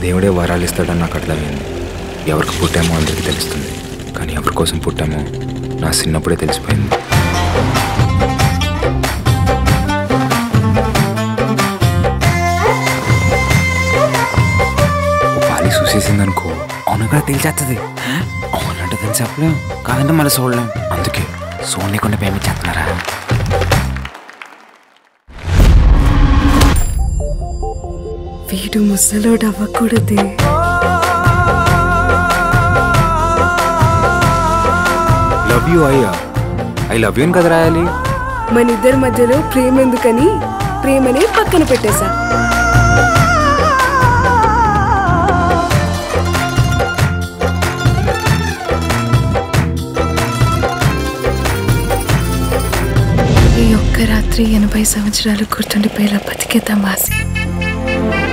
దేవుడే వరాలు ఇస్తాడని నాకు అర్థమైంది ఎవరికి పుట్టామో అందరికీ తెలుస్తుంది కానీ ఎవరి కోసం పుట్టామో నా చిన్నప్పుడే తెలిసిపోయింది ఓ పాలి చూసేసింది అనుకో అవును కూడా తెలిసేస్తుంది అవునంటే తెలిసి చెప్పలేం కాదంటే మళ్ళీ చూడలేం అందుకే చూడలేకుండా పేమెంట్ చేస్తున్నారా వీడు ముసలోడు అవ్వకూడదే లవ్ యూ అయ్యా ఐ లవ్ యూ అని కదా రాయాలి మన ఇద్దరి మధ్యలో ప్రేమ ఎందుకని ప్రేమనే పక్కన పెట్టేశా ఈ ఒక్క రాత్రి ఎనభై సంవత్సరాలు గుర్తుండిపోయేలా బతికేద్దాం వాసి